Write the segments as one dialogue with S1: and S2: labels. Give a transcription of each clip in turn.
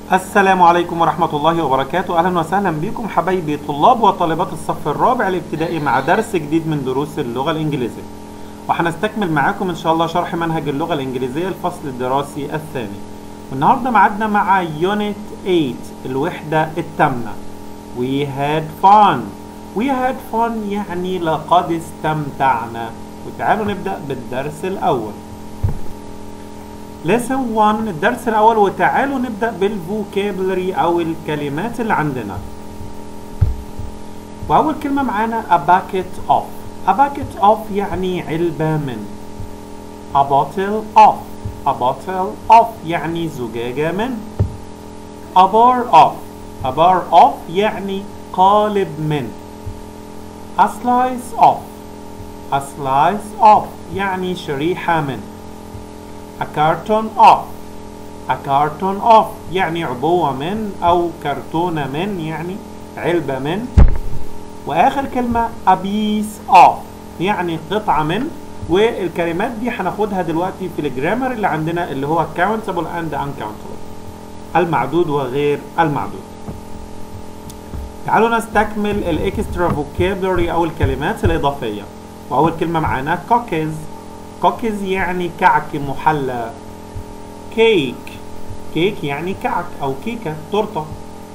S1: السلام عليكم ورحمة الله وبركاته أهلا وسهلا بكم حبايبي طلاب وطالبات الصف الرابع الابتدائي مع درس جديد من دروس اللغة الإنجليزية وهنستكمل معاكم إن شاء الله شرح منهج اللغة الإنجليزية الفصل الدراسي الثاني والنهاردة معادنا مع يونت 8 الوحدة الثامنة We had fun We had fun يعني لقد استمتعنا وتعالوا نبدأ بالدرس الأول lesson 1 الدرس الأول وتعالوا نبدأ بالفوكابلري أو الكلمات اللي عندنا وأول كلمة معانا a bucket of a bucket of يعني علبة من a bottle of a bottle of يعني زجاجة من a bar of a bar of يعني قالب من a slice of a slice of يعني شريحة من a carton of a carton of يعني عبوة من أو كرتونة من يعني علبة من وآخر كلمة a piece of يعني قطعة من والكلمات دي هناخدها دلوقتي في الجرامر اللي عندنا اللي هو countable and uncountable المعدود وغير المعدود تعالوا نستكمل الاكسترا فوكابلري او الكلمات الاضافيه واول كلمه معانا كوكيز كوكيز يعني كعك محلى كيك كيك يعني كعك او كيكه تورته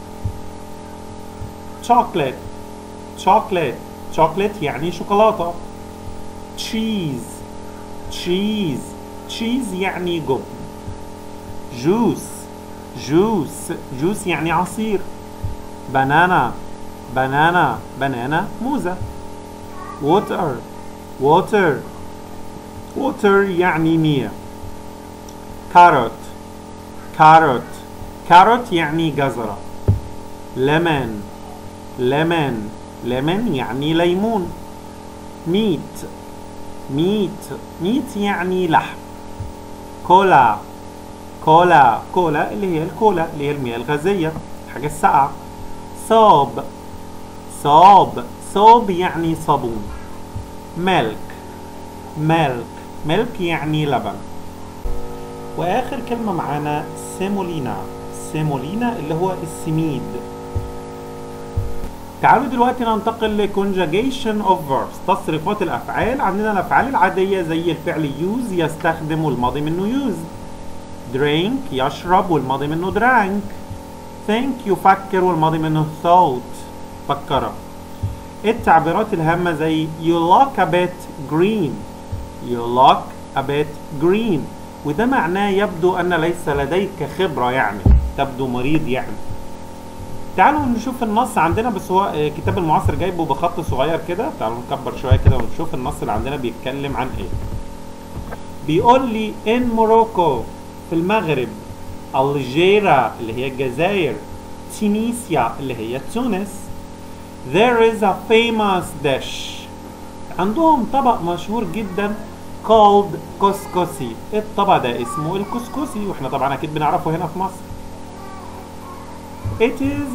S1: شوكليت شوكليت شوكليت يعني شوكولاته تشيز تشيز تشيز يعني جبن جوس جوس جوس يعني عصير بنانا بنانا بنانا موزة ووتر ووتر ووتر يعني مياه كاروت كاروت كاروت يعني جزرة لمن لمن لمن يعني ليمون ميت ميت ميت يعني لحم كولا كولا كولا اللي هي الكولا اللي هي المياه الغازية حاجة الساقعة صاب صاب صاب يعني صابون ملك ملك ملك يعني لبن واخر كلمة معانا سيمولينا سيمولينا اللي هو السميد تعالوا دلوقتي ننتقل ل conjugation of verbs تصريفات الافعال عندنا الافعال العادية زي الفعل use يستخدم والماضي منه use drink يشرب والماضي منه drank think يفكر والماضي منه thought فكر التعبيرات الهامة زي you look a bit green you look a bit green وده معناه يبدو أن ليس لديك خبرة يعني تبدو مريض يعني تعالوا نشوف النص عندنا بس هو كتاب المعاصر جايبه بخط صغير كده تعالوا نكبر شوية كده ونشوف النص اللي عندنا بيتكلم عن ايه بيقول لي in Morocco في المغرب الجيرا اللي هي الجزائر تونسيا اللي هي تونس there is a famous dish عندهم طبق مشهور جدا called كسكسي الطبق ده اسمه الكسكسي واحنا طبعا اكيد بنعرفه هنا في مصر it is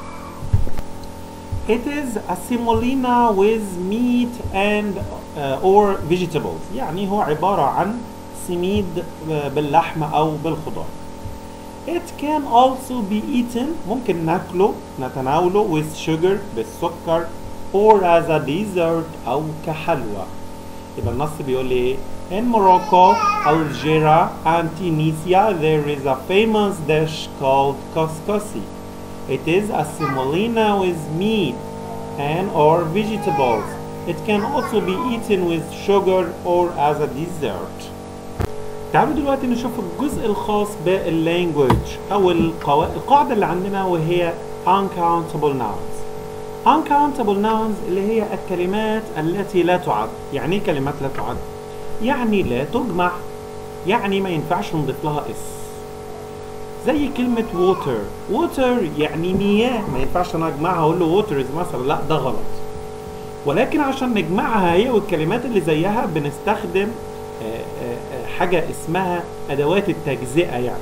S1: it is a semolina with meat and uh, or vegetables يعني هو عبارة عن سميد باللحم أو بالخضار It can also be eaten ممكن ناكله نتناوله with sugar بالسكر or as a dessert أو كحلوى يبقى النص بيقول لي ايه In Morocco, Algeria and Tunisia there is a famous dish called couscous. It is a semolina with meat and or vegetables. It can also be eaten with sugar or as a dessert. تعالوا دلوقتي نشوف الجزء الخاص باللانجوج او القوا... القاعدة اللي عندنا وهي uncountable nouns uncountable nouns اللي هي الكلمات التي لا تعد يعني ايه كلمات لا تعد يعني لا تجمع يعني ما ينفعش نضيف لها اس زي كلمة water water يعني مياه ما ينفعش انا اجمعها اقول له waters مثلا لا ده غلط ولكن عشان نجمعها هي والكلمات اللي زيها بنستخدم حاجة اسمها أدوات التجزئة يعني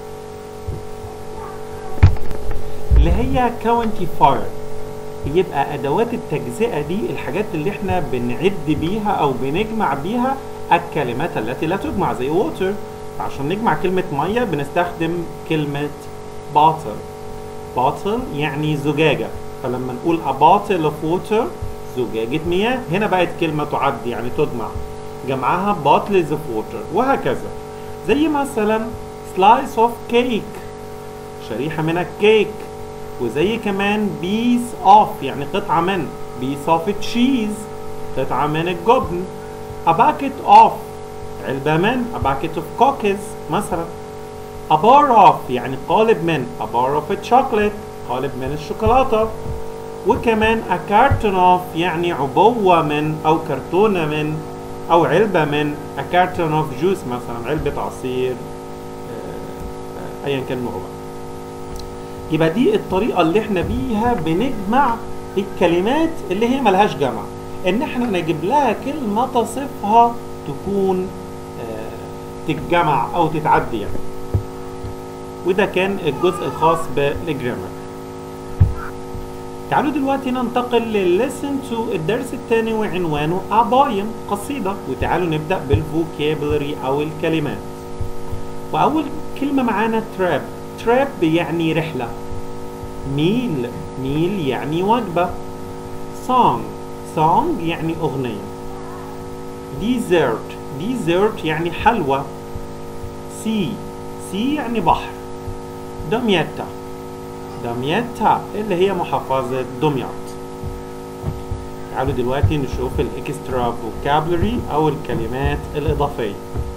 S1: اللي هي كاونتيفاير يبقى أدوات التجزئة دي الحاجات اللي احنا بنعد بيها أو بنجمع بيها الكلمات التي لا تجمع زي water عشان نجمع كلمة مية بنستخدم كلمة bottle bottle يعني زجاجة فلما نقول a bottle of water زجاجة مياه هنا بقت كلمة تعد يعني تجمع جمعها bottles of water وهكذا زي مثلا slice of cake شريحة من الكيك وزي كمان piece of يعني قطعة من piece of cheese قطعة من الجبن a bucket of علبة من a bucket of cookies مثلا a bar of يعني قالب من a bar of chocolate قالب من الشوكولاتة وكمان a carton of يعني عبوة من أو كرتونة من أو علبة من a carton of juice مثلا علبة عصير آه، أيا كان نوعه بقى. يبقى دي الطريقة اللي احنا بيها بنجمع الكلمات اللي هي ملهاش جمع ان احنا نجيب لها كلمة تصفها تكون آه، تتجمع او تتعدي يعني وده كان الجزء الخاص بالجرامر تعالوا دلوقتي ننتقل للسن تو الدرس الثاني وعنوانه أبايم قصيدة وتعالوا نبدأ بالفوكابلري أو الكلمات وأول كلمة معانا تراب تراب يعني رحلة ميل ميل يعني وجبة song song يعني أغنية dessert dessert يعني حلوى sea sea يعني بحر دمياتا دمياتا اللي هي محافظة دمياط تعالوا دلوقتي نشوف الاكسترا فوكابلري أو الكلمات الإضافية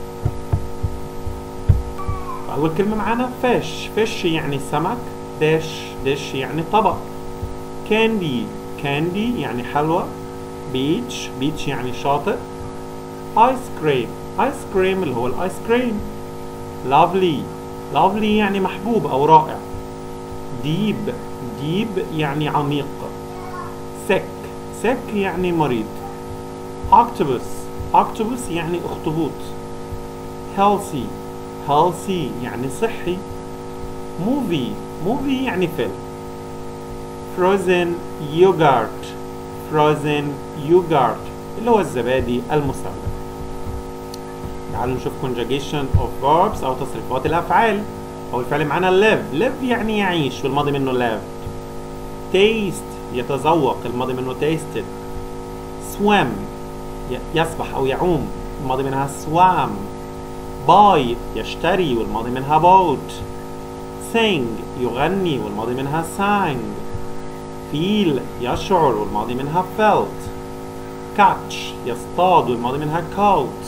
S1: أول كلمة معانا فيش فيش يعني سمك ديش ديش يعني طبق كاندي كاندي يعني حلوى بيتش بيتش يعني شاطئ ايس كريم ايس كريم اللي هو الايس كريم لافلي لافلي يعني محبوب او رائع ديب ديب يعني عميق سك سك يعني مريض octopus octopus يعني اخطبوط healthy healthy يعني صحي movie movie يعني فيلم frozen yogurt frozen yogurt اللي هو الزبادي المثلج تعالوا نشوف conjugation of verbs أو تصريفات الأفعال أول فعل معانا live live يعني يعيش والماضي منه lived taste يتذوق الماضي منه tasted swim ي- يسبح أو يعوم الماضي منها swam buy يشتري والماضي منها bought sing يغني والماضي منها sang feel يشعر والماضي منها felt catch يصطاد والماضي منها caught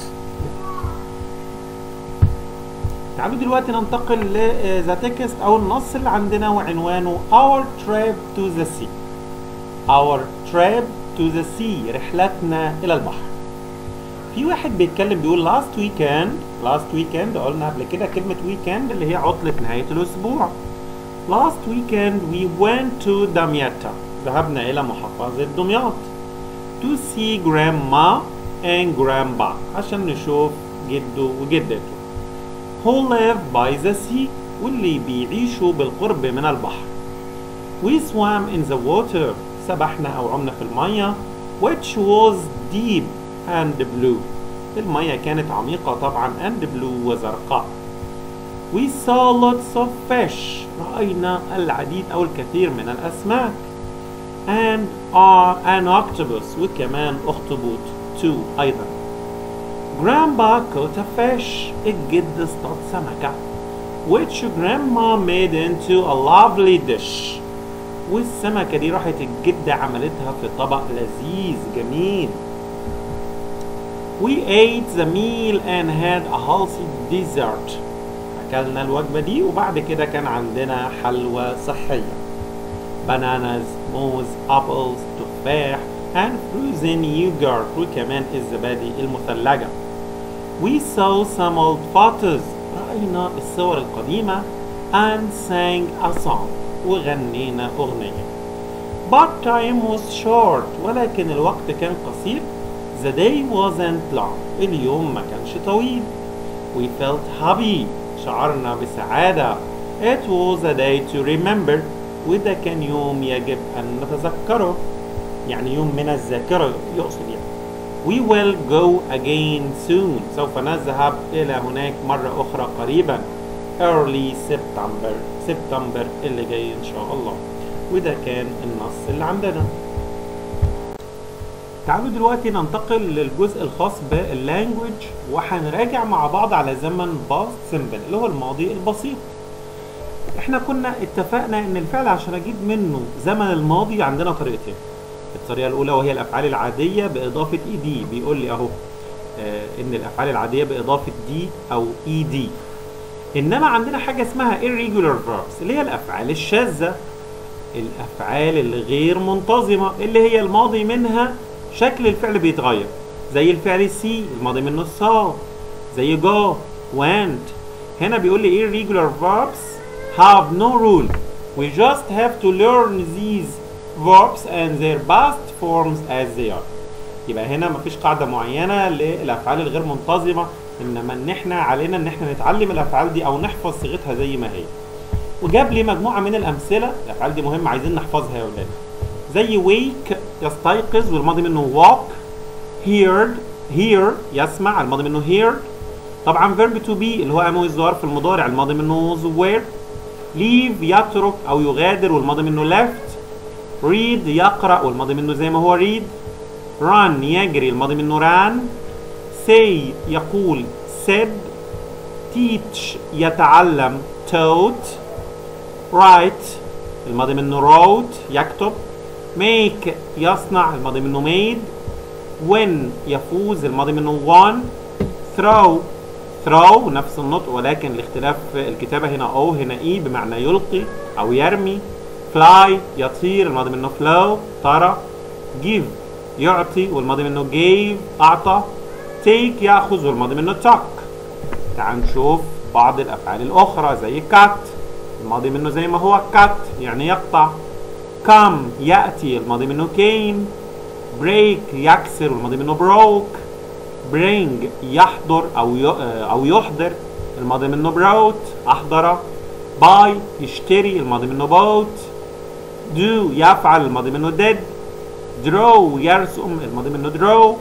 S1: تعالوا دلوقتي ننتقل لذا تكست او النص اللي عندنا وعنوانه Our trip to the sea Our trip to the sea رحلتنا الى البحر في واحد بيتكلم بيقول last weekend last weekend قلنا قبل كده كلمة weekend اللي هي عطلة نهاية الأسبوع last weekend we went to دمياطة ذهبنا إلى محافظة دمياط to see grandma and grandpa عشان نشوف جده وجدته who live by the sea واللي بيعيشوا بالقرب من البحر we swam in the water سبحنا أو عمنا في المية which was deep and blue المية كانت عميقة طبعا and blue وزرقاء we saw lots of fish رأينا العديد أو الكثير من الأسماك and uh, an octopus وكمان أخطبوط too أيضا Grandpa caught a fish الجد اصطاد سمكة which grandma made into a lovely dish والسمكة دي راحت الجدة عملتها في طبق لذيذ جميل We ate the meal and had a healthy dessert أكلنا الوجبة دي وبعد كده كان عندنا حلوى صحية bananas, موز, apples, تفاح and frozen yogurt وكمان الزبادي المثلجة We saw some old photos رأينا الصور القديمة and sang a song وغنينا أغنية But time was short ولكن الوقت كان قصير The day wasn't long اليوم ما كانش طويل We felt happy شعرنا بسعادة It was a day to remember وده كان يوم يجب أن نتذكره يعني يوم من الذاكرة يقصد يعني We will go again soon سوف نذهب إلى هناك مرة أخرى قريبا early September سبتمبر اللي جاي ان شاء الله وده كان النص اللي عندنا تعالوا دلوقتي ننتقل للجزء الخاص باللانجوج وهنراجع مع بعض على زمن باست سيمبل اللي هو الماضي البسيط احنا كنا اتفقنا ان الفعل عشان اجيب منه زمن الماضي عندنا طريقتين الطريقه الاولى وهي الافعال العاديه باضافه اي دي بيقول لي اهو آه ان الافعال العاديه باضافه دي او اي دي انما عندنا حاجه اسمها irregular verbs اللي هي الافعال الشاذه الافعال الغير منتظمه اللي هي الماضي منها شكل الفعل بيتغير زي الفعل سي الماضي منه saw زي go went هنا بيقول لي irregular verbs have no rule we just have to learn these verbs and their past forms as they are يبقى هنا مفيش قاعدة معينة للأفعال الغير منتظمة إنما إن إحنا علينا إن إحنا نتعلم الأفعال دي أو نحفظ صيغتها زي ما هي. وجاب لي مجموعة من الأمثلة الأفعال دي مهمة عايزين نحفظها يا ولاد. زي wake يستيقظ والماضي منه walk heard hear يسمع الماضي منه hear طبعا verb to be اللي هو أمو الظرف المضارع الماضي منه was were leave يترك أو يغادر والماضي منه left read يقرأ والماضي منه زي ما هو read run يجري الماضي منه ran say يقول said teach يتعلم taught write الماضي منه wrote يكتب make يصنع الماضي منه made win يفوز الماضي منه won throw throw نفس النطق ولكن الاختلاف في الكتابة هنا او هنا اي بمعنى يلقي او يرمي fly يطير الماضي منه flow طرى give يعطي والماضي منه gave أعطى take يأخذ والماضي منه took تعال نشوف بعض الأفعال الأخرى زي cut الماضي منه زي ما هو cut يعني يقطع come يأتي الماضي منه came break يكسر والماضي منه broke bring يحضر أو أو يحضر الماضي منه brought أحضر buy يشتري الماضي منه bought do يفعل الماضي منه did draw يرسم الماضي منه draw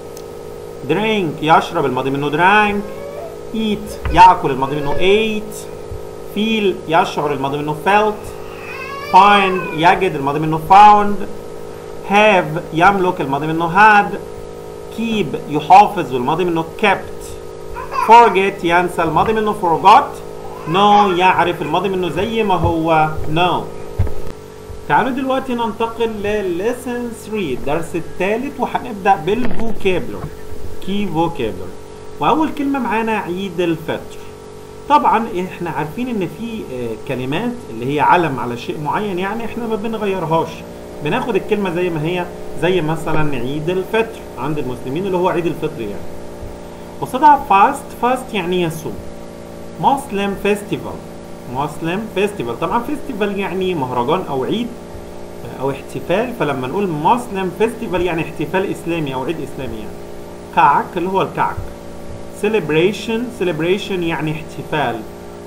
S1: drink يشرب الماضي منه drank eat يأكل الماضي منه ate feel يشعر الماضي منه felt find يجد الماضي منه found have يملك الماضي منه had keep يحافظ والماضي منه kept forget ينسى الماضي منه forgot know يعرف الماضي منه زي ما هو know تعالوا دلوقتي ننتقل لليسن 3 الدرس الثالث وهنبدا بالفوكابلر كي فوكابلر واول كلمه معانا عيد الفطر طبعا احنا عارفين ان في كلمات اللي هي علم على شيء معين يعني احنا ما بنغيرهاش بناخد الكلمه زي ما هي زي مثلا عيد الفطر عند المسلمين اللي هو عيد الفطر يعني قصادها فاست فاست يعني يصوم مسلم فيستيفال مسلم فيستيفال طبعا فيستيفال يعني مهرجان او عيد او احتفال فلما نقول مسلم فيستيفال يعني احتفال اسلامي او عيد اسلامي يعني كعك اللي هو الكعك celebration celebration يعني احتفال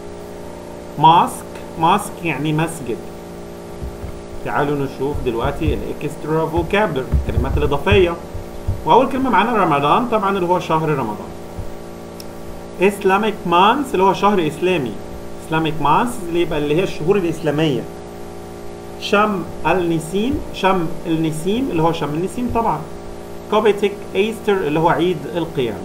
S1: ماسك ماسك يعني مسجد تعالوا نشوف دلوقتي الاكسترا فوكابلر الكلمات الاضافيه واول كلمه معانا رمضان طبعا اللي هو شهر رمضان اسلامك مانس اللي هو شهر اسلامي اسلامك مانس اللي يبقى اللي هي الشهور الاسلاميه شم النسيم شم النسيم اللي هو شم النسيم طبعا كوبيتك ايستر اللي هو عيد القيامه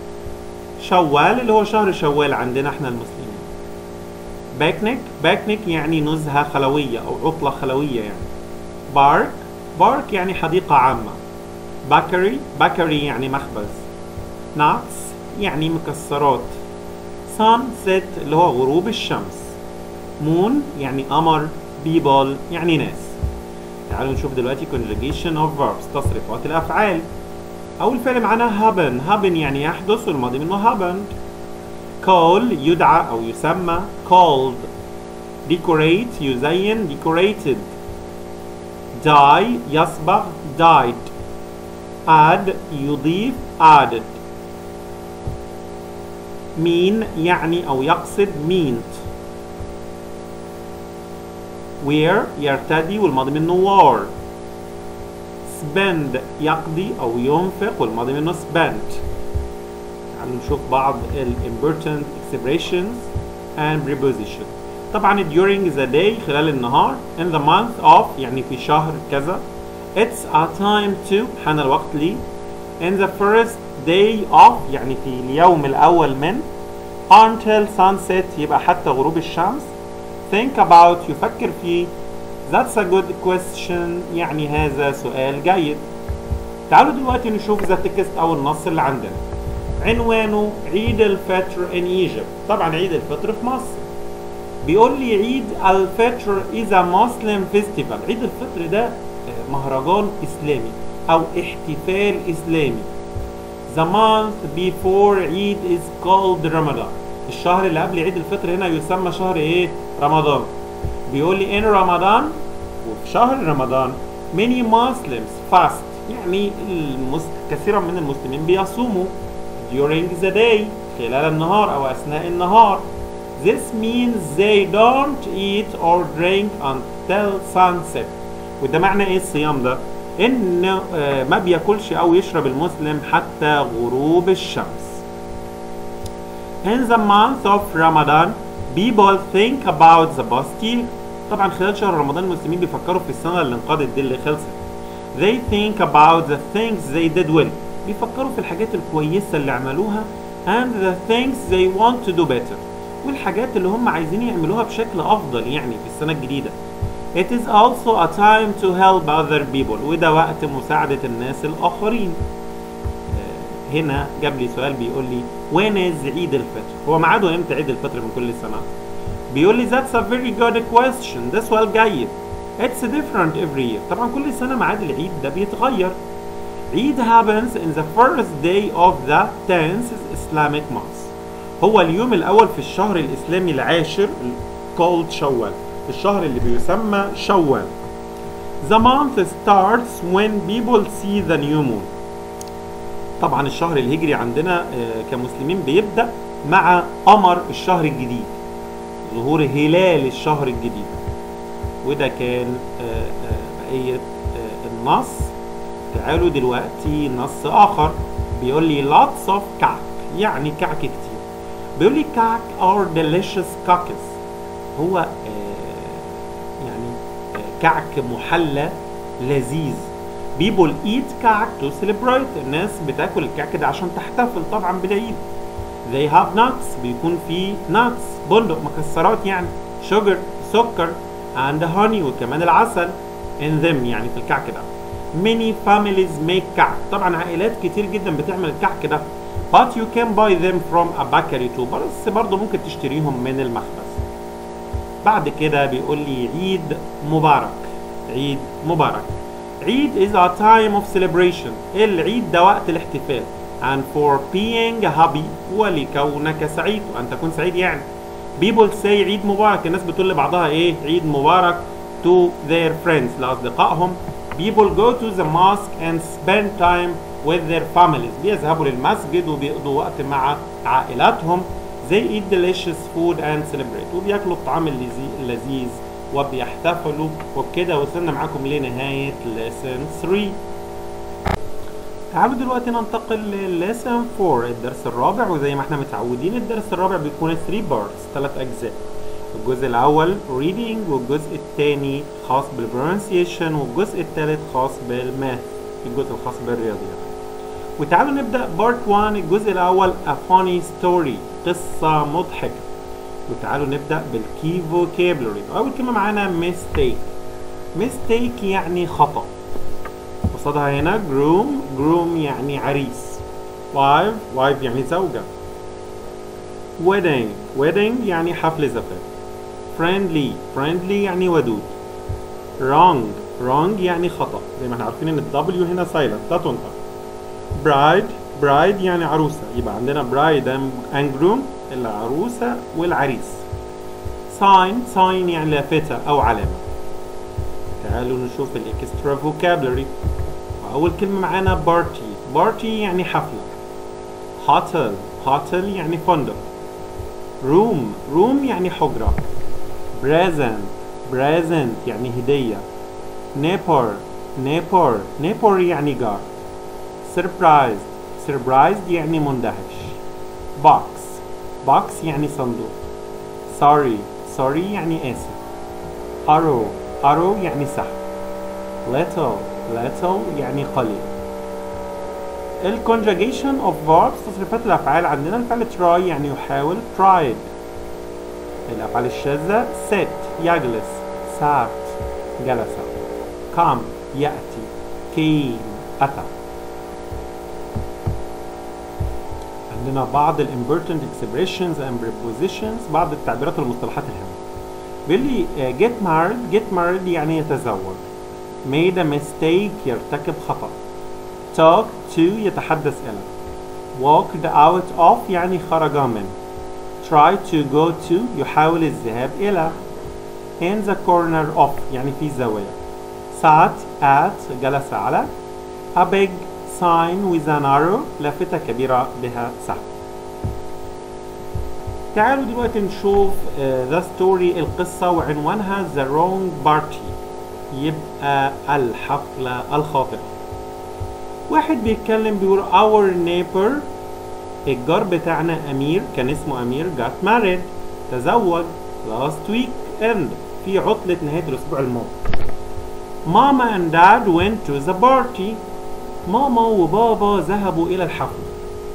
S1: شوال اللي هو شهر شوال عندنا احنا المسلمين باكنيك باكنيك يعني نزهه خلويه او عطله خلويه يعني بارك بارك يعني حديقه عامه باكري باكري يعني مخبز ناتس يعني مكسرات سان سيت اللي هو غروب الشمس مون يعني قمر بيبل يعني ناس تعالوا نشوف دلوقتي conjugation of verbs تصريفات الافعال اول فعل معانا happen happen يعني يحدث والماضي منه happened call يدعى او يسمى called decorate يزين decorated die يصبغ died add يضيف added mean يعني او يقصد meant wear يرتدي والماضي منه wore spend يقضي او ينفق والماضي منه spent تعالوا نشوف بعض ال important expressions and preposition طبعا during the day خلال النهار in the month of يعني في شهر كذا it's a time to حان الوقت لي in the first day of يعني في اليوم الأول من until sunset يبقى حتى غروب الشمس think about يفكر فيه that's a good question يعني هذا سؤال جيد تعالوا دلوقتي نشوف ذا تكست أو النص اللي عندنا عنوانه عيد الفطر in Egypt طبعا عيد الفطر في مصر بيقول لي عيد الفطر is a Muslim festival عيد الفطر ده مهرجان إسلامي أو احتفال إسلامي The month before Eid is called Ramadan الشهر اللي قبل عيد الفطر هنا يسمى شهر ايه رمضان بيقول لي in Ramadan وفي شهر رمضان many Muslims fast يعني المس... كثيرا من المسلمين بيصوموا during the day خلال النهار او اثناء النهار This means they don't eat or drink until sunset وده معنى ايه الصيام ده ان ما بياكلش او يشرب المسلم حتى غروب الشمس In the month of Ramadan people think about the Bastille طبعا خلال شهر رمضان المسلمين بيفكروا في السنة اللي انقضت دي اللي خلصت They think about the things they did well بيفكروا في الحاجات الكويسة اللي عملوها and the things they want to do better والحاجات اللي هم عايزين يعملوها بشكل أفضل يعني في السنة الجديدة It is also a time to help other people وده وقت مساعدة الناس الآخرين هنا جاب لي سؤال بيقول لي when is عيد الفطر هو ميعاده امتى عيد الفطر من كل سنة بيقول لي that's a very good question ده سؤال جيد It's different every year طبعا كل سنة ميعاد العيد ده بيتغير عيد happens in the first day of the 10th Islamic month هو اليوم الأول في الشهر الإسلامي العاشر called شوال الشهر اللي بيسمى شوال The month starts when people see the new moon طبعا الشهر الهجري عندنا كمسلمين بيبدأ مع قمر الشهر الجديد ظهور هلال الشهر الجديد وده كان بقية النص تعالوا دلوقتي نص آخر بيقول لي lots of كعك يعني كعك كتير بيقول لي كعك are delicious cookies هو يعني كعك محلى لذيذ people eat كعك to celebrate الناس بتاكل الكعك ده عشان تحتفل طبعا بالعيد they have nuts بيكون في nuts بندق مكسرات يعني sugar سكر and honey وكمان العسل in them يعني في الكعك ده many families make كعك طبعا عائلات كتير جدا بتعمل الكعك ده but you can buy them from a bakery too بس برضه ممكن تشتريهم من المخبز بعد كده بيقول لي عيد مبارك عيد مبارك عيد is a time of celebration العيد ده وقت الاحتفال and for being happy ولكونك سعيد وأن تكون سعيد يعني people say عيد مبارك الناس بتقول لبعضها ايه عيد مبارك to their friends لأصدقائهم people go to the mosque and spend time with their families بيذهبوا للمسجد وبيقضوا وقت مع عائلاتهم they eat delicious food and celebrate وبياكلوا الطعام اللذيذ وبيحتفلوا وبكده وصلنا معاكم لنهاية lesson 3 تعالوا دلوقتي ننتقل لليسن 4 الدرس الرابع وزي ما احنا متعودين الدرس الرابع بيكون 3 بارتس 3 اجزاء الجزء الاول reading والجزء الثاني خاص بالبرونسيشن والجزء الثالث خاص بالماث الجزء الخاص بالرياضيات وتعالوا نبدا بارت 1 الجزء الاول a funny story قصه مضحكه وتعالوا نبدا بالكي فوكابلري اول كلمه معانا mistake mistake يعني خطأ قصادها هنا groom groom يعني عريس wife wife يعني زوجة wedding wedding يعني حفل زفاف friendly friendly يعني ودود wrong wrong يعني خطأ زي ما احنا عارفين ان الدبليو هنا silent لا تنطق bride bride يعني عروسة يبقى عندنا bride and groom العروسة والعريس sign sign يعني لافتة أو علامة تعالوا نشوف الاكسترا فوكابلري أول كلمة معانا بارتي بارتي يعني حفلة هوتل هوتل يعني فندق روم روم يعني حجرة بريزنت بريزنت يعني هدية نيبر نيبر نيبر يعني جار سربرايز سربرايز يعني مندهش بوكس بوكس يعني صندوق sorry sorry يعني آسف arrow arrow يعني سهم little little يعني قليل ال conjugation of verbs تصريفات الأفعال عندنا الفعل try يعني يحاول tried الأفعال الشاذة sit يجلس sat جلس come يأتي came أتى عندنا بعض ال important expressions and prepositions بعض التعبيرات والمصطلحات الهامة بيقول لي uh, get married get married يعني يتزوج made a mistake يرتكب خطأ talk to يتحدث إلى walked out of يعني خرج من try to go to يحاول الذهاب إلى in the corner of يعني في زاوية sat at جلس على a big sign with an arrow لافتة كبيرة بها سهم تعالوا دلوقتي نشوف ذا uh, ستوري القصة وعنوانها The Wrong Party يبقى الحفلة الخاطئة واحد بيتكلم بيقول our neighbor الجار بتاعنا أمير كان اسمه أمير got married تزوج last week end في عطلة نهاية الأسبوع الماضي ماما and dad went to the party ماما وبابا ذهبوا إلى الحفلة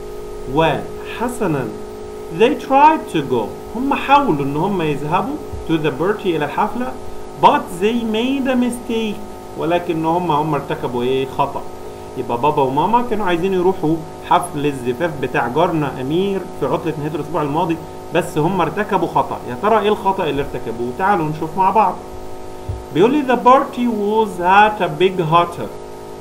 S1: وحسنا they tried to go هم حاولوا إن هم يذهبوا to the party إلى الحفلة but they made a mistake ولكن هم هم ارتكبوا إيه خطأ يبقى بابا وماما كانوا عايزين يروحوا حفل الزفاف بتاع جارنا أمير في عطلة نهاية الأسبوع الماضي بس هم ارتكبوا خطأ يا ترى إيه الخطأ اللي ارتكبوه تعالوا نشوف مع بعض بيقول لي the party was at a big hotel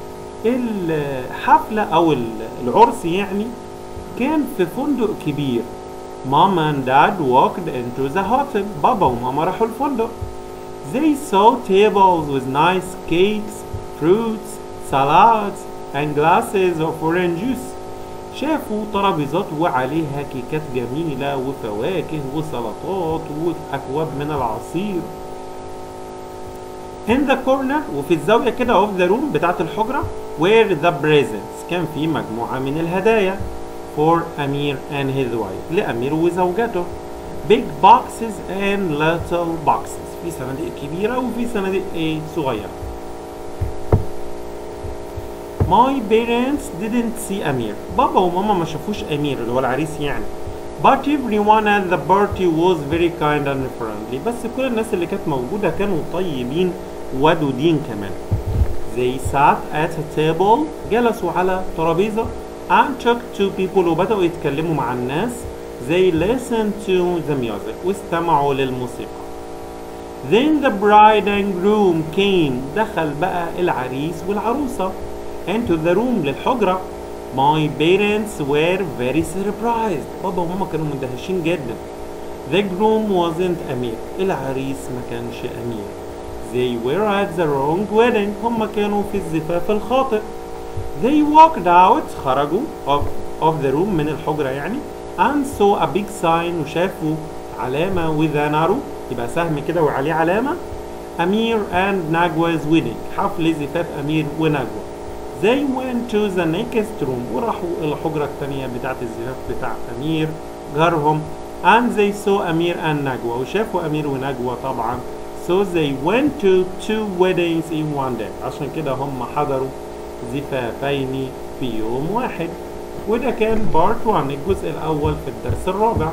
S1: الحفلة أو العرس يعني كان في فندق كبير Mom and Dad walked into the hotel بابا وماما راحوا الفندق They saw tables with nice cakes, fruits, salads and glasses of orange juice شافوا ترابيزات وعليها كيكات جميلة وفواكه وسلطات وأكواب من العصير in the corner وفي الزاوية كده of the room بتاعت الحجرة where the presents كان في مجموعة من الهدايا for أمير and his wife لأمير وزوجته big boxes and little boxes في صناديق كبيرة وفي صناديق ايه صغيرة My parents didn't see أمير بابا وماما ما شافوش أمير اللي هو العريس يعني But everyone at the party was very kind and friendly بس كل الناس اللي كانت موجودة كانوا طيبين ودودين كمان They sat at a table جلسوا على ترابيزة and talked to people وبدأوا يتكلموا مع الناس They listened to the music واستمعوا للموسيقى Then the bride and groom came دخل بقى العريس والعروسة into the room للحجرة My parents were very surprised بابا وماما كانوا مندهشين جدا The groom wasn't أمير العريس ما كانش أمير They were at the wrong wedding هم كانوا في الزفاف الخاطئ They walked out خرجوا of, of the room من الحجرة يعني and saw a big sign وشافوا علامة with an arrow يبقى سهم كده وعليه علامة أمير and Nagwa's wedding حفل زفاف أمير ونجوى They went to the next room وراحوا إلى الحجرة الثانية بتاعة الزفاف بتاع أمير جارهم and they saw أمير and نجوى وشافوا أمير ونجوى طبعا so they went to two weddings in one day عشان كده هم حضروا زفافين في يوم واحد وده كان بارت 1 الجزء الأول في الدرس الرابع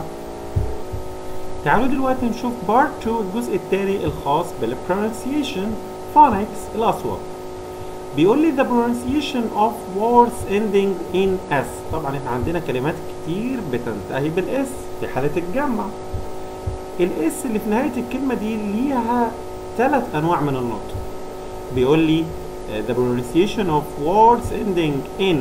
S1: تعالوا دلوقتي نشوف بارت 2 الجزء الثاني الخاص بالpronunciation phonics الأصوات بيقول لي the pronunciation of words ending in s طبعا احنا عندنا كلمات كتير بتنتهي بالاس في حالة الجمع الاس اللي في نهاية الكلمة دي ليها ثلاث انواع من النطق بيقول لي the pronunciation of words ending in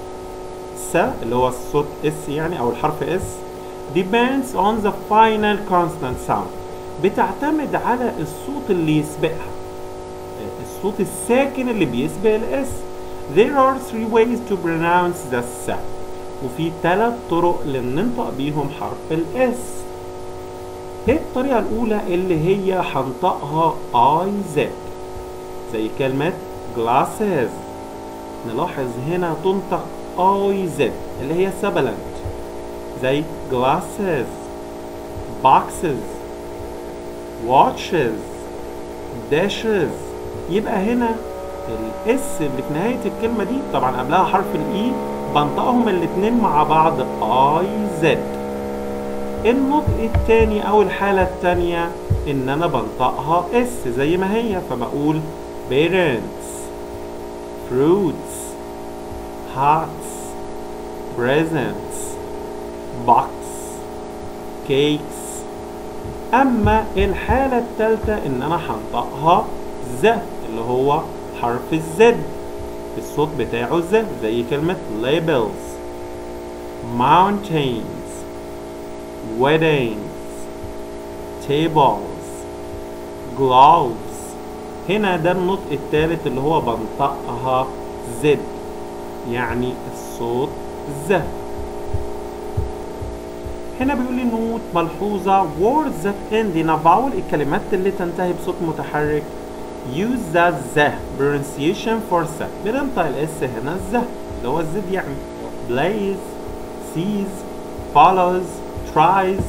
S1: س اللي هو الصوت اس يعني او الحرف اس depends on the final consonant sound بتعتمد على الصوت اللي يسبقها الصوت الساكن اللي بيسبق الاس there are three ways to pronounce the s وفي ثلاث طرق لننطق بيهم حرف الاس ايه الطريقة الأولى اللي هي هنطقها اي زد زي كلمة glasses نلاحظ هنا تنطق اي زد اللي هي سبلنت زي glasses boxes watches dashes يبقى هنا الاس اللي في نهاية الكلمة دي طبعا قبلها حرف الاي بنطقهم الاتنين مع بعض اي زد النطق التاني او الحالة التانية ان انا بنطقها اس زي ما هي فبقول parents fruits hats presents box cakes اما الحالة التالتة ان انا هنطقها ز اللي هو حرف الزد الصوت بتاعه ز زي كلمة labels mountains weddings tables gloves هنا ده النطق التالت اللي هو بنطقها زد يعني الصوت ز هنا بيقول لي نوت ملحوظة words that end in a vowel الكلمات اللي تنتهي بصوت متحرك use the ز pronunciation for س بننطق الاس هنا الز اللي هو الزد يعني plays sees follows tries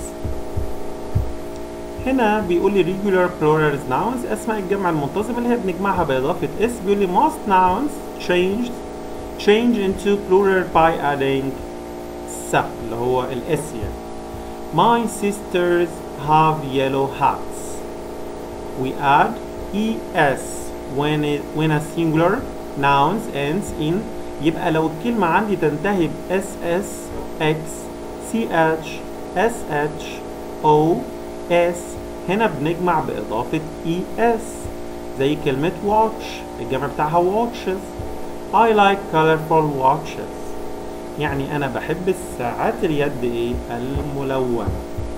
S1: هنا بيقول لي regular plural nouns اسماء الجمع المنتظم اللي هي بنجمعها باضافه اس بيقول لي most nouns changed change into plural by adding س اللي هو الاس يعني my sisters have yellow hats we add es when it, when a singular nouns ends in يبقى لو الكلمة عندي تنتهي ب ss x ch sh o s هنا بنجمع بإضافة es زي كلمة watch الجمع بتاعها watches I like colorful watches يعني أنا بحب الساعات اليد إيه الملونة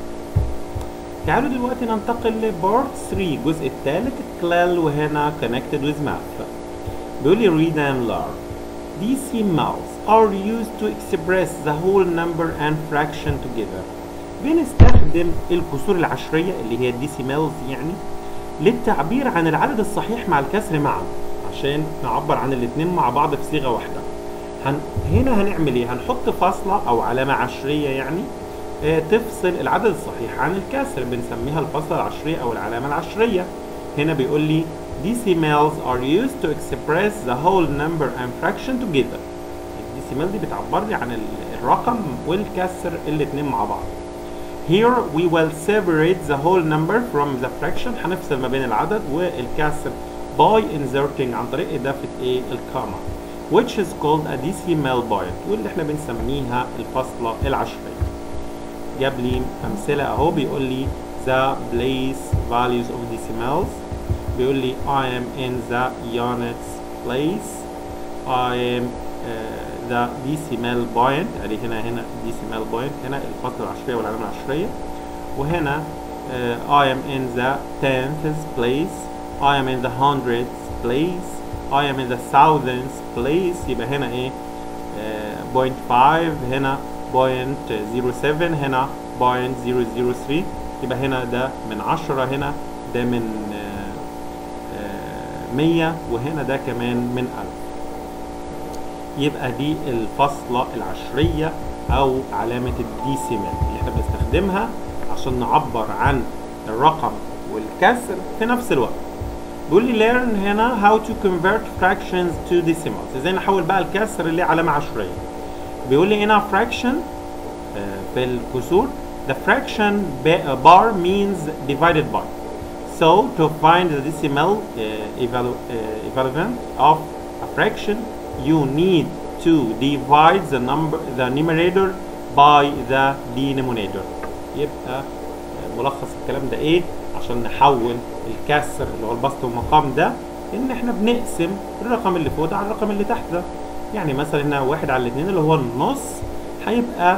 S1: تعالوا دلوقتي ننتقل لبارت 3 الجزء الثالث كلال وهنا connected with math بيقول لي read and learn decimals are used to express the whole number and fraction together بنستخدم الكسور العشرية اللي هي الديسيمالز يعني للتعبير عن العدد الصحيح مع الكسر معا عشان نعبر عن الاتنين مع بعض في صيغة واحدة هن... هنا هنعمل ايه هنحط فاصلة او علامة عشرية يعني اه تفصل العدد الصحيح عن الكسر بنسميها الفاصلة العشرية او العلامة العشرية هنا بيقول لي decimals are used to express the whole number and fraction together الديسيمال دي بتعبر لي عن الرقم والكسر الاتنين مع بعض Here we will separate the whole number from the fraction هنفصل ما بين العدد والكسر by inserting عن طريق إضافة إيه الكاما which is called a decimal point واللي احنا بنسميها الفاصلة العشرية جاب لي أمثلة أهو بيقول لي the place values of decimals بيقول لي I am in the units place I am uh, the decimal point ادي هنا هنا decimal point هنا الفاصلة العشرية والعلامة العشرية وهنا uh, I am in the tenths place I am in the hundredths place I am in the thousands place يبقى هنا ايه uh, point 5 هنا point 07 هنا point 003 يبقى هنا ده من 10 هنا ده من uh, 100 وهنا ده كمان من 1000 يبقى دي الفاصلة العشرية أو علامة الديسيمال اللي احنا بنستخدمها عشان نعبر عن الرقم والكسر في نفس الوقت. بيقول لي learn هنا how to convert fractions to decimals ازاي نحول بقى الكسر لعلامة عشرية. بيقول لي هنا fraction في الكسور the fraction bar means divided by. So to find the decimal uh, evalu uh, equivalent of a fraction you need to divide the number the numerator by the denominator يبقى ملخص الكلام ده ايه عشان نحول الكسر اللي هو البسط والمقام ده ان احنا بنقسم الرقم اللي فوق ده على الرقم اللي تحت ده يعني مثلا هنا واحد على الاثنين اللي هو النص هيبقى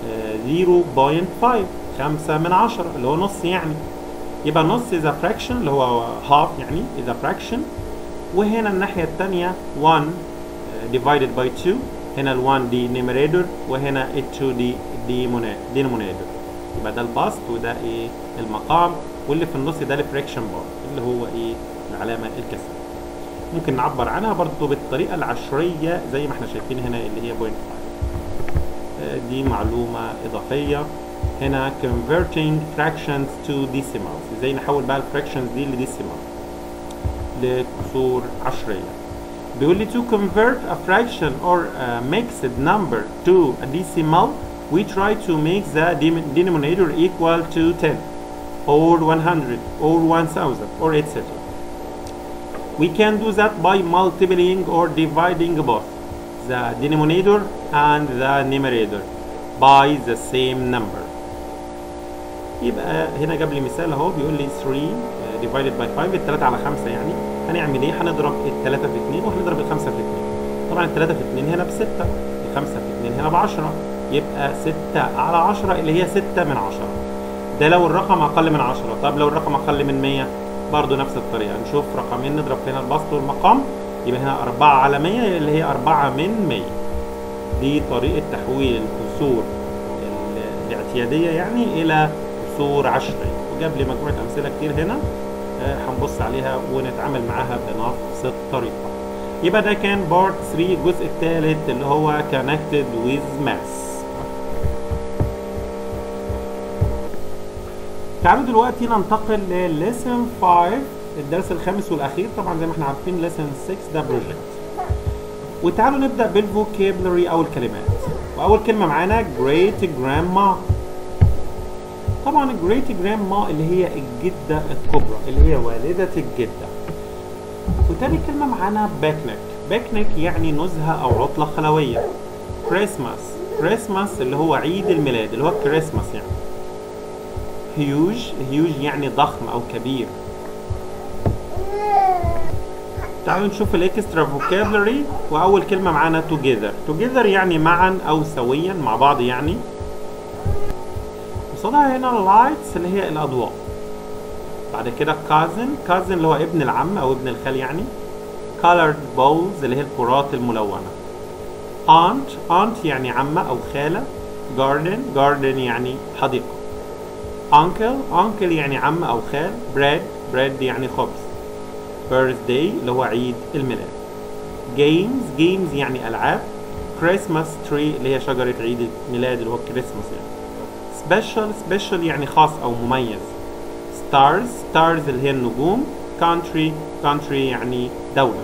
S1: 0.5 خمسة من عشرة اللي هو نص يعني يبقى نص إذا fraction اللي هو half يعني إذا fraction وهنا الناحية التانية 1 divided by 2 هنا ال 1 دي numerator وهنا ال 2 دي denominator يبقى ده البسط وده ايه المقام واللي في النص ده الفريكشن بار اللي هو ايه العلامة الكسر ممكن نعبر عنها برضو بالطريقة العشرية زي ما احنا شايفين هنا اللي هي بوينت دي معلومة إضافية هنا converting fractions to decimals ازاي نحول بقى الفراكشنز دي لديسيمال لكسور عشرية بيقول لي to convert a fraction or a mixed number to a decimal we try to make the denominator equal to 10 or 100 or 1000 or etc. We can do that by multiplying or dividing both the denominator and the numerator by the same number. يبقى هنا جاب لي مثال اهو بيقول لي 3 divided by 5 الثلاثة على 5 يعني هنعمل ايه؟ هنضرب الثلاثة في 2 وهنضرب الخمسة في 2 طبعا الثلاثة في 2 هنا ب 6 الخمسة في 2 هنا ب 10 يبقى 6 على 10 اللي هي 6 من 10 ده لو الرقم اقل من 10 طب لو الرقم اقل من 100 برضه نفس الطريقه نشوف رقمين نضرب هنا البسط والمقام يبقى هنا 4 على 100 اللي هي 4 من 100 دي طريقه تحويل الكسور الاعتياديه يعني الى كسور عشريه وجاب لي مجموعه امثله كتير هنا هنبص عليها ونتعامل معاها بنفس الطريقه يبقى ده كان بارت 3 الجزء الثالث اللي هو connected with maths تعالوا دلوقتي ننتقل لليسن 5 الدرس الخامس والاخير طبعا زي ما احنا عارفين ليسن 6 ده بروجكت وتعالوا نبدا بالفوكابلري او الكلمات واول كلمه معانا great grandma طبعا great grandma اللي هي الجده الكبرى اللي هي والده الجده وتاني كلمه معانا بيكنيك بيكنيك يعني نزهه او عطله خلويه كريسماس كريسماس اللي هو عيد الميلاد اللي هو كريسماس يعني هيوج هيوج يعني ضخم او كبير تعالوا نشوف الاكسترا فوكابلري واول كلمه معانا توجذر توجذر يعني معا او سويا مع بعض يعني قصادها هنا اللايتس اللي هي الاضواء بعد كده كازن كازن اللي هو ابن العم او ابن الخال يعني colored balls اللي هي الكرات الملونه aunt aunt يعني عمه او خاله garden garden يعني حديقه uncle uncle يعني عم او خال bread bread يعني خبز birthday اللي هو عيد الميلاد games games يعني العاب christmas tree اللي هي شجره عيد الميلاد اللي هو كريسماس يعني special special يعني خاص او مميز stars stars اللي هي النجوم country country يعني دوله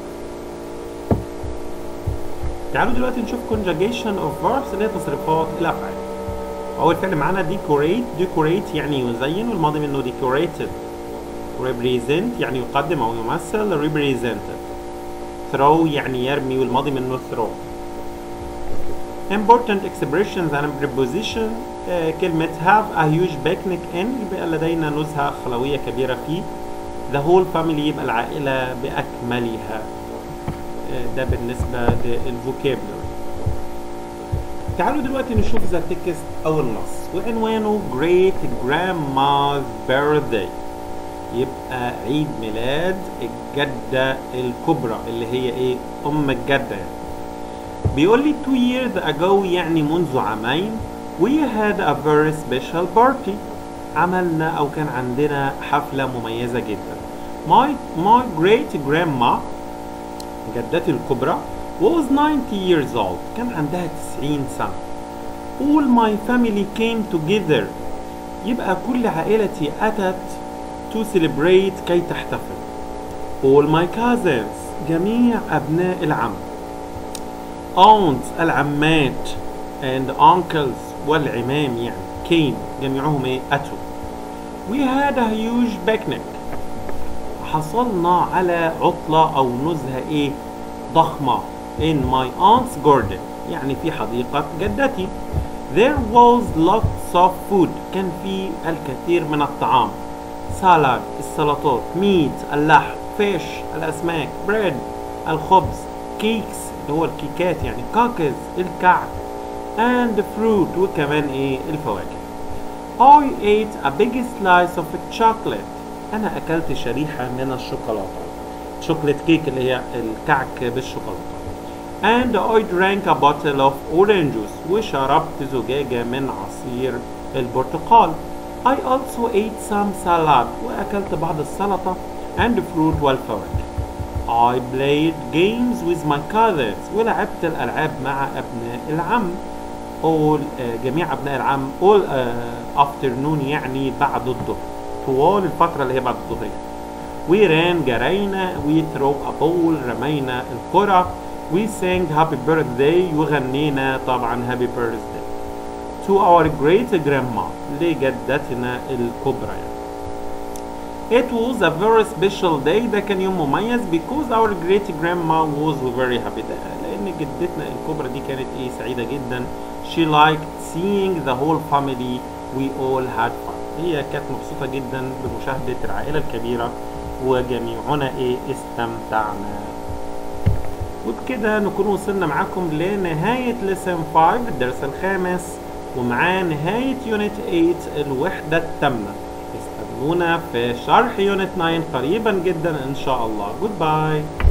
S1: تعالوا دلوقتي نشوف conjugation of verbs اللي هي تصريفات الافعال اول فعل معانا decorate decorate يعني يزين والماضي منه decorated represent يعني يقدم او يمثل represented throw يعني يرمي والماضي منه throw important expressions and preposition آه كلمة have a huge picnic in يبقى لدينا نزهة خلوية كبيرة في the whole family يبقى العائلة بأكملها آه ده بالنسبة للفوكابلري تعالوا دلوقتي نشوف ذا تكست او النص وعنوانه Great Grandma's Birthday يبقى عيد ميلاد الجدة الكبرى اللي هي ايه ام الجدة يعني بيقول لي two years ago يعني منذ عامين we had a very special party عملنا او كان عندنا حفلة مميزة جدا my my great grandma جدتي الكبرى was 90 years old كان عندها 90 سنة all my family came together يبقى كل عائلتي أتت to celebrate كي تحتفل all my cousins جميع أبناء العم aunts العمات and uncles والعمام يعني came جميعهم ايه أتوا we had a huge picnic حصلنا على عطلة أو نزهة ايه ضخمة in my aunt's garden يعني في حديقة جدتي there was lots of food كان في الكثير من الطعام salad السلطات meat اللحم fish الأسماك bread الخبز cakes اللي هو الكيكات يعني cookies الكعك and fruit وكمان ايه الفواكه I ate a big slice of chocolate أنا أكلت شريحة من الشوكولاتة شوكولات كيك اللي هي الكعك بالشوكولاتة and I drank a bottle of orange juice وشربت زجاجة من عصير البرتقال I also ate some salad وأكلت بعض السلطة and fruit والفواكه I played games with my cousins ولعبت الألعاب مع أبناء العم all uh, جميع أبناء العام all uh, afternoon يعني بعد الظهر طوال الفترة اللي هي بعد الظهرية we ran جرينا we throw a ball رمينا الكرة we sang happy birthday وغنينا طبعا happy birthday to our great grandma لجدتنا الكبرى يعني. It was a very special day ده كان يوم مميز because our great grandma was very happy ده لأن جدتنا الكبرى دي كانت إيه سعيدة جدا she liked seeing the whole family we all had fun هي كانت مبسوطة جدا بمشاهدة العائلة الكبيرة وجميعنا إيه استمتعنا وبكده نكون وصلنا معاكم لنهاية lesson 5 الدرس الخامس ومعاه نهاية يونت 8 الوحدة التامة استنونا في شرح يونت 9 قريبا جدا ان شاء الله جود باي